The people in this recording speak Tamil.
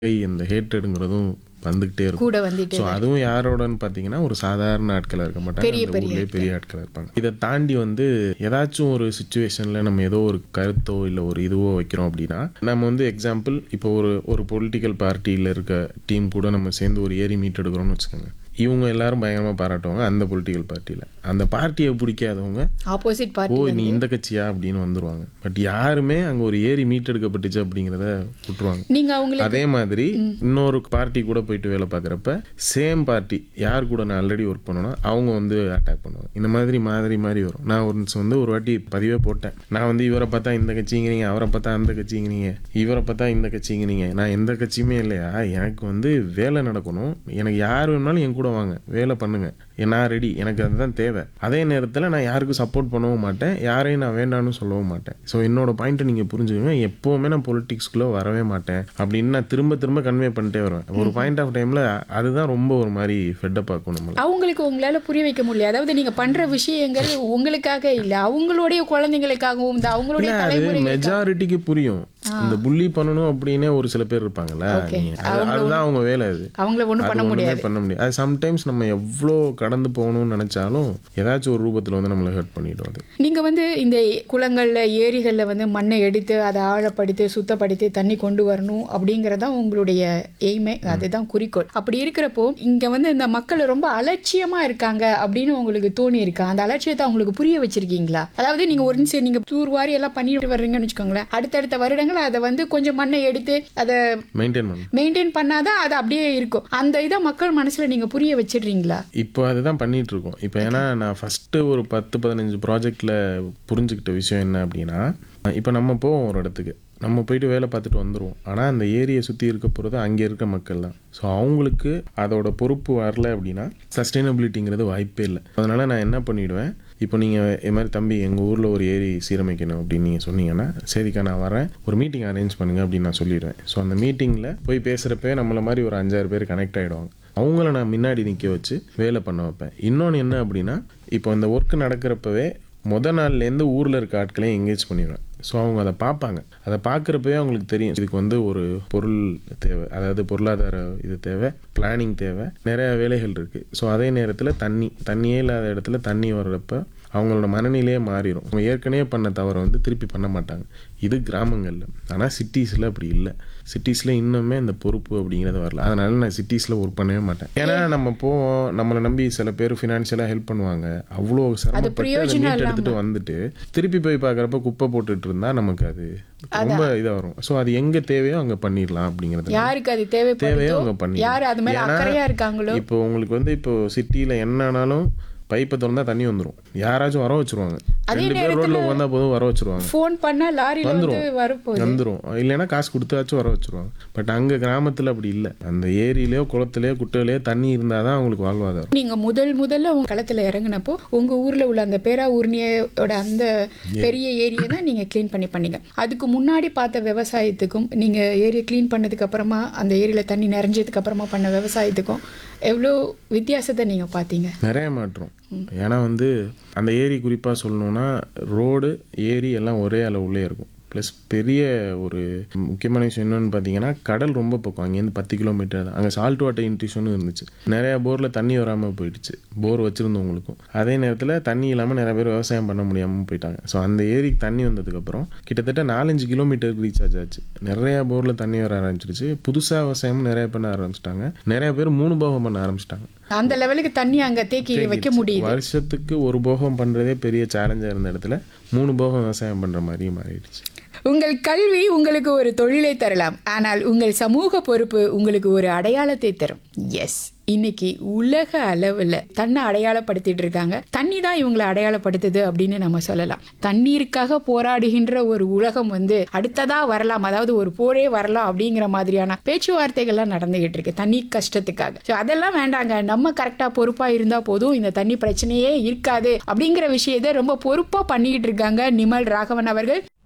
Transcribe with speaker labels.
Speaker 1: இந்த ஹேட்டடுங்கிறதும் வந்துகிட்டே இருக்கும்
Speaker 2: கூட வந்துட்டு
Speaker 1: ஸோ அதுவும் யாரோடன்னு பார்த்தீங்கன்னா ஒரு சாதாரண ஆட்களாக இருக்க மாட்டாங்க
Speaker 2: பெரிய
Speaker 1: அந்த
Speaker 2: பெரிய
Speaker 1: ஊர்லயே பெரிய ஆட்களாக இருப்பாங்க இதை தாண்டி வந்து ஏதாச்சும் ஒரு சுச்சுவேஷனில் நம்ம ஏதோ ஒரு கருத்தோ இல்லை ஒரு இதுவோ வைக்கிறோம் அப்படின்னா நம்ம வந்து எக்ஸாம்பிள் இப்போ ஒரு ஒரு பொலிட்டிக்கல் பார்ட்டியில் இருக்க டீம் கூட நம்ம சேர்ந்து ஒரு ஏரி மீட் எடுக்கிறோம்னு வச்சுக்கோங்க இவங்க எல்லாரும் பயங்கரமாக பாராட்டுவாங்க அந்த பொலிட்டிக்கல் பார்ட்டியில் அந்த பார்ட்டியை பிடிக்காதவங்க
Speaker 2: ஆப்போசிட்
Speaker 1: ஓ
Speaker 2: பார்ட்டி
Speaker 1: நீ இந்த கட்சியா அப்படின்னு வந்துருவாங்க பட் யாருமே அங்கே ஒரு ஏரி மீட் எடுக்கப்பட்டுச்சு அப்படிங்கிறத விட்டுருவாங்க
Speaker 2: நீங்க அவங்களுக்கு
Speaker 1: அதே மாதிரி இன்னொரு பார்ட்டி கூட போயிட்டு வேலை பார்க்குறப்ப சேம் பார்ட்டி யார் கூட நான் ஆல்ரெடி ஒர்க் பண்ணனோ அவங்க வந்து அட்டாக் பண்ணுவாங்க இந்த மாதிரி மாதிரி மாதிரி வரும் நான் ஒரு நிமிஷம் வந்து ஒரு வாட்டி பதிவே போட்டேன் நான் வந்து இவரை பார்த்தா இந்த கட்சிங்கிறீங்க அவரை பார்த்தா அந்த கட்சிங்கிறீங்க இவரை பார்த்தா இந்த கட்சிங்கிறீங்க நான் எந்த கட்சியுமே இல்லையா எனக்கு வந்து வேலை நடக்கணும் எனக்கு யார் வேணாலும் என் கூட வாங்க வேலை பண்ணுங்க நான் ரெடி எனக்கு அதுதான் தேவை அதே நேரத்தில் நான் யாருக்கும் சப்போர்ட் பண்ணவும் மாட்டேன் யாரையும் நான் வேண்டாம்னு சொல்லவும் மாட்டேன் ஸோ என்னோட பாயிண்ட்டை நீங்கள் புரிஞ்சுக்கோங்க எப்போவுமே நான் பொலிட்டிக்ஸ்குள்ளே வரவே மாட்டேன் அப்படின்னு நான் திரும்ப திரும்ப கன்வே பண்ணிட்டே வருவேன் ஒரு பாயிண்ட் ஆஃப் டைமில் அதுதான் ரொம்ப ஒரு மாதிரி ஃபெட்டப் ஆக்கும் நம்மளை
Speaker 2: அவங்களுக்கு உங்களால புரிய வைக்க முடியல அதாவது நீங்க பண்ற விஷயங்கள் உங்களுக்காக இல்ல அவங்களுடைய குழந்தைங்களுக்காகவும் இந்த அவங்களுடைய
Speaker 1: இல்ல, அது
Speaker 2: தலைமுறை
Speaker 1: மெஜாரிட்டிக்கு புரியும் இந்த புள்ளி பண்ணணும் அப்படின்னே ஒரு சில பேர் இருப்பாங்கல்ல நீங்க- அது- அதுதான் அவங்க வேலை அது
Speaker 2: அவங்கள ஒண்ணும்
Speaker 1: அது
Speaker 2: பண்ண
Speaker 1: ஒண்ணுமே
Speaker 2: முடியாது
Speaker 1: பண்ண முடியாது அது சம்டைம்ஸ் நம்ம எவ்வளோ கடந்து போகணும்னு நினைச்சாலும் ஏதாச்சும் ஒரு ரூபத்தில் வந்து நம்மளை ஹர்ட் பண்ணிடும் அது
Speaker 2: நீங்க வந்து இந்த குளங்கள்ல ஏரிகள்ல வந்து மண்ணை எடுத்து அதை ஆழப்படுத்தி சுத்தப்படுத்தி தண்ணி கொண்டு வரணும் அப்படிங்கறதான் உங்களுடைய எய்மே அதுதான் குறிக்கோள் அப்படி இருக்கிறப்போ இங்க வந்து இந்த மக்கள் ரொம்ப அலட்சியமா இருக்காங்க அப்படின்னு உங்களுக்கு தோணி இருக்கா அந்த அலட்சியத்தை அவங்களுக்கு புரிய வச்சிருக்கீங்களா அதாவது நீங்க ஒரு நிமிஷம் நீங்க தூர்வாரி எல்லாம் பண்ணிட்டு வர்றீங்கன்னு வச்சுக்கோங்களேன் அடுத்தடுத்த வருடங்கள் அதை வந்து கொஞ்சம் மண்ணை எடுத்து அதை
Speaker 1: மெயின்டைன் பண்ணணும்
Speaker 2: மெயின்டைன் பண்ணாதான் அது அப்படியே இருக்கும் அந்த இதை மக்கள் மனசுல நீங்க புரிய வச்சிடுறீங்களா
Speaker 1: இப்போ அதுதான் பண்ணிட்டு இருக்கோம் இப்போ ஏன்னா நான் ஃபஸ்ட்டு ஒரு பத்து பதினஞ்சு ப்ராஜெக்டில் புரிஞ்சுக்கிட்ட விஷயம் என்ன அப்படின்னா இப்போ நம்ம போவோம் ஒரு இடத்துக்கு நம்ம போயிட்டு வேலை பார்த்துட்டு வந்துடுவோம் ஆனால் அந்த ஏரியை சுற்றி இருக்க போகிறது அங்கே இருக்க மக்கள் தான் ஸோ அவங்களுக்கு அதோட பொறுப்பு வரல அப்படின்னா சஸ்டைனபிலிட்டிங்கிறது வாய்ப்பே இல்லை அதனால் நான் என்ன பண்ணிவிடுவேன் இப்போ நீங்கள் இது மாதிரி தம்பி எங்கள் ஊரில் ஒரு ஏரி சீரமைக்கணும் அப்படின்னு நீங்கள் சொன்னீங்கன்னா சரிக்கா நான் வரேன் ஒரு மீட்டிங் அரேஞ்ச் பண்ணுங்க அப்படின்னு நான் சொல்லிடுவேன் ஸோ அந்த மீட்டிங்கில் போய் பேசுகிறப்ப நம்மளை மாதிரி ஒரு அஞ்சாறு பேர் கனெக்ட் ஆகிடுவாங்க அவங்கள நான் முன்னாடி நிற்க வச்சு வேலை பண்ண வைப்பேன் இன்னொன்று என்ன அப்படின்னா இப்போ அந்த ஒர்க் நடக்கிறப்பவே முத நாள்லேருந்து ஊரில் இருக்க ஆட்களையும் எங்கேஜ் பண்ணிடுவேன் ஸோ அவங்க அதை பார்ப்பாங்க அதை பார்க்குறப்பவே அவங்களுக்கு தெரியும் இதுக்கு வந்து ஒரு பொருள் தேவை அதாவது பொருளாதார இது தேவை பிளானிங் தேவை நிறைய வேலைகள் இருக்குது ஸோ அதே நேரத்தில் தண்ணி தண்ணியே இல்லாத இடத்துல தண்ணி வர்றப்ப அவங்களோட மனநிலையே மாறிடும் அவங்க ஏற்கனவே பண்ண தவறை வந்து திருப்பி பண்ண மாட்டாங்க இது கிராமங்களில் ஆனால் சிட்டிஸில் அப்படி இல்லை சிட்டிஸில் இன்னுமே அந்த பொறுப்பு அப்படிங்கிறது வரல அதனால நான் சிட்டிஸில் ஒர்க் பண்ணவே மாட்டேன் ஏன்னா நம்ம போவோம் நம்மளை நம்பி சில பேர் ஃபினான்ஷியலாக ஹெல்ப் பண்ணுவாங்க அவ்வளோ சிரமப்பட்டு அதை
Speaker 2: பிரயோஜனம்
Speaker 1: மீட் எடுத்துட்டு வந்துட்டு திருப்பி போய் பார்க்குறப்ப குப்பை போட்டுட்டு இருந்தா நமக்கு அது ரொம்ப இதாக வரும் ஸோ அது எங்கே தேவையோ அங்கே பண்ணிடலாம் அப்படிங்கிறது
Speaker 2: யாருக்கு அது
Speaker 1: தேவையோ
Speaker 2: தேவைப்படுதோ
Speaker 1: அவங்க பண்ணி
Speaker 2: யார் அது மேல
Speaker 1: ஏன்னா,
Speaker 2: அக்கறையா இருக்காங்களோ
Speaker 1: இப்போ உங்களுக்கு வந்து இப்போ சிட்டியில் என்னன்னாலும் பைப்பை திறந்தா தண்ணி வந்துடும் யாராச்சும் வர வச்சிருவாங்க ரெண்டு பேர் ரோட்ல உட்காந்தா போதும் வர வச்சிருவாங்க
Speaker 2: ஃபோன் பண்ணா லாரியில வந்து
Speaker 1: வந்துரும்.
Speaker 2: வரப்போகுது
Speaker 1: வந்துடும் இல்லைன்னா காசு கொடுத்தாச்சும் வர வச்சிருவாங்க பட் அங்கே கிராமத்தில் அப்படி இல்லை அந்த ஏரியிலையோ குளத்துலையோ குட்டையிலையோ தண்ணி இருந்தால் தான் அவங்களுக்கு வாழ்வாதாரம்
Speaker 2: நீங்க முதல் முதல்ல உங்க களத்துல இறங்குனப்போ உங்க ஊர்ல உள்ள அந்த பேரா ஊர்னியோட அந்த பெரிய ஏரியை தான் நீங்க க்ளீன் பண்ணி பண்ணீங்க அதுக்கு முன்னாடி பார்த்த விவசாயத்துக்கும் நீங்க ஏரியை க்ளீன் பண்ணதுக்கு அப்புறமா அந்த ஏரியில தண்ணி நிறைஞ்சதுக்கு அப்புறமா பண்ண விவசாயத்துக்கும் எவ்வளோ வித்தியாசத்தை நீங்க பார்த்தீங்க
Speaker 1: நிறைய மாற்றம் ஏன்னா வந்து அந்த ஏரி குறிப்பாக சொல்லணும்னா ரோடு ஏரி எல்லாம் ஒரே அளவுலே இருக்கும் ப்ளஸ் பெரிய ஒரு முக்கியமான விஷயம் என்னன்னு பார்த்தீங்கன்னா கடல் ரொம்ப பக்கம் அங்கேருந்து பத்து கிலோமீட்டர் தான் அங்கே சால்ட் வாட்டர் இன்ட்ரிஷனும் இருந்துச்சு நிறையா போரில் தண்ணி வராமல் போயிடுச்சு போர் வச்சுருந்தவங்களுக்கும் அதே நேரத்தில் தண்ணி இல்லாமல் நிறைய பேர் விவசாயம் பண்ண முடியாமல் போயிட்டாங்க ஸோ அந்த ஏரிக்கு தண்ணி வந்ததுக்கப்புறம் கிட்டத்தட்ட நாலஞ்சு கிலோமீட்டருக்கு ரீசார்ஜ் ஆச்சு நிறையா போரில் தண்ணி வர ஆரம்பிச்சிருச்சு புதுசாக விவசாயமும் நிறைய பண்ண ஆரம்பிச்சிட்டாங்க நிறைய பேர் மூணு போகம் பண்ண ஆரம்பிச்சிட்டாங்க
Speaker 2: அந்த லெவலுக்கு தண்ணி அங்க தேக்கி வைக்க முடியுது
Speaker 1: வருஷத்துக்கு ஒரு போகம் பண்றதே பெரிய சேலஞ்சா இருந்த இடத்துல மூணு போகம் விவசாயம் பண்ற மாதிரி மாறிடுச்சு
Speaker 2: உங்கள் கல்வி உங்களுக்கு ஒரு தொழிலை தரலாம் ஆனால் உங்கள் சமூக பொறுப்பு உங்களுக்கு ஒரு அடையாளத்தை தரும் எஸ் இன்னைக்கு உலக அளவில் தன்னை அடையாளப்படுத்திட்டு இருக்காங்க தண்ணி தான் இவங்களை அடையாளப்படுத்துது அப்படின்னு நம்ம சொல்லலாம் தண்ணீருக்காக போராடுகின்ற ஒரு உலகம் வந்து அடுத்ததா வரலாம் அதாவது ஒரு போரே வரலாம் அப்படிங்கிற மாதிரியான பேச்சுவார்த்தைகள்லாம் நடந்துகிட்டு இருக்கு தண்ணி கஷ்டத்துக்காக ஸோ அதெல்லாம் வேண்டாங்க நம்ம கரெக்டா பொறுப்பா இருந்தா போதும் இந்த தண்ணி பிரச்சனையே இருக்காது அப்படிங்கிற விஷயத்தை ரொம்ப பொறுப்பா பண்ணிக்கிட்டு இருக்காங்க நிமல் ராகவன் அவர்கள்